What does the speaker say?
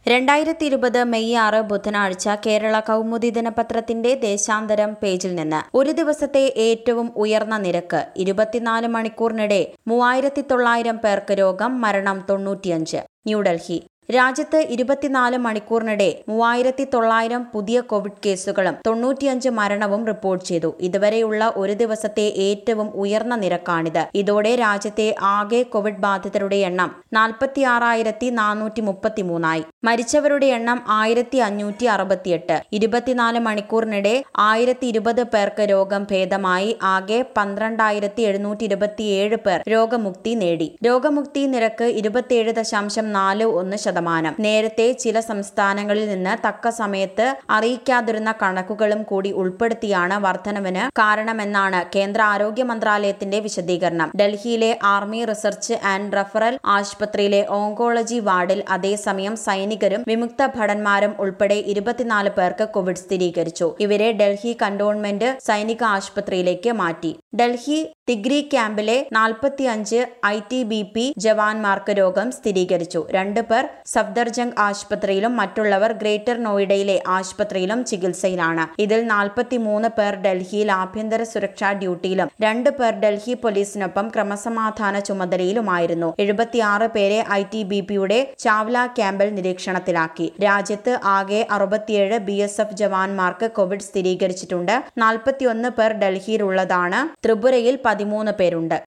രണ്ടായിരത്തി ഇരുപത് മെയ് ആറ് ബുധനാഴ്ച കേരള കൗമുദി ദിനപത്രത്തിന്റെ ദേശാന്തരം പേജിൽ നിന്ന് ഒരു ദിവസത്തെ ഏറ്റവും ഉയർന്ന നിരക്ക് ഇരുപത്തിനാല് മണിക്കൂറിനിടെ മൂവായിരത്തി തൊള്ളായിരം പേർക്ക് രോഗം മരണം തൊണ്ണൂറ്റിയഞ്ച് ന്യൂഡൽഹി രാജ്യത്ത് ഇരുപത്തിനാല് മണിക്കൂറിനിടെ മൂവായിരത്തി തൊള്ളായിരം പുതിയ കോവിഡ് കേസുകളും തൊണ്ണൂറ്റിയഞ്ച് മരണവും റിപ്പോർട്ട് ചെയ്തു ഇതുവരെയുള്ള ഒരു ദിവസത്തെ ഏറ്റവും ഉയർന്ന നിരക്കാണിത് ഇതോടെ രാജ്യത്തെ ആകെ കോവിഡ് ബാധിതരുടെ എണ്ണം നാൽപ്പത്തിയാറായിരത്തി നാനൂറ്റി മുപ്പത്തിമൂന്നായി മരിച്ചവരുടെ എണ്ണം ആയിരത്തി അഞ്ഞൂറ്റി അറുപത്തിയെട്ട് ഇരുപത്തിനാല് മണിക്കൂറിനിടെ ആയിരത്തി ഇരുപത് പേർക്ക് രോഗം ഭേദമായി ആകെ പന്ത്രണ്ടായിരത്തി എഴുന്നൂറ്റി ഇരുപത്തിയേഴ് പേർ രോഗമുക്തി നേടി രോഗമുക്തി നിരക്ക് ഇരുപത്തിയേഴ് ദശാംശം നാല് ഒന്ന് ശതമാനം നേരത്തെ ചില സംസ്ഥാനങ്ങളിൽ നിന്ന് തക്ക സമയത്ത് അറിയിക്കാതിരുന്ന കണക്കുകളും കൂടി ഉൾപ്പെടുത്തിയാണ് വർധനവിന് കാരണമെന്നാണ് കേന്ദ്ര ആരോഗ്യ മന്ത്രാലയത്തിന്റെ വിശദീകരണം ഡൽഹിയിലെ ആർമി റിസർച്ച് ആൻഡ് റഫറൽ ആശുപത്രിയിലെ ഓങ്കോളജി വാർഡിൽ അതേസമയം സൈനികരും വിമുക്ത ഭടന്മാരും ഉൾപ്പെടെ ഇരുപത്തിനാല് പേർക്ക് കോവിഡ് സ്ഥിരീകരിച്ചു ഇവരെ ഡൽഹി കന്റോൺമെന്റ് സൈനിക ആശുപത്രിയിലേക്ക് മാറ്റി ഡൽഹി തിഗ്രി ക്യാമ്പിലെ നാൽപ്പത്തിയഞ്ച് ഐ ടി ബി പി ജവാന്മാർക്ക് രോഗം സ്ഥിരീകരിച്ചു രണ്ടു പേർ സഫ്ദർജംഗ് ആശുപത്രിയിലും മറ്റുള്ളവർ ഗ്രേറ്റർ നോയിഡയിലെ ആശുപത്രിയിലും ചികിത്സയിലാണ് ഇതിൽ നാൽപ്പത്തിമൂന്ന് പേർ ഡൽഹിയിൽ ആഭ്യന്തര സുരക്ഷാ ഡ്യൂട്ടിയിലും രണ്ട് പേർ ഡൽഹി പോലീസിനൊപ്പം ക്രമസമാധാന ചുമതലയിലുമായിരുന്നു എഴുപത്തിയാറ് പേരെ ഐ ടി ബി പിയുടെ ചാവ്ല ക്യാമ്പിൽ നിരീക്ഷണത്തിലാക്കി രാജ്യത്ത് ആകെ അറുപത്തിയേഴ് ബി എസ് എഫ് ജവാന്മാർക്ക് കോവിഡ് സ്ഥിരീകരിച്ചിട്ടുണ്ട് നാൽപ്പത്തിയൊന്ന് പേർ ഡൽഹിയിലുള്ളതാണ് ത്രിപുരയിൽ പതിമൂന്ന് പേരുണ്ട്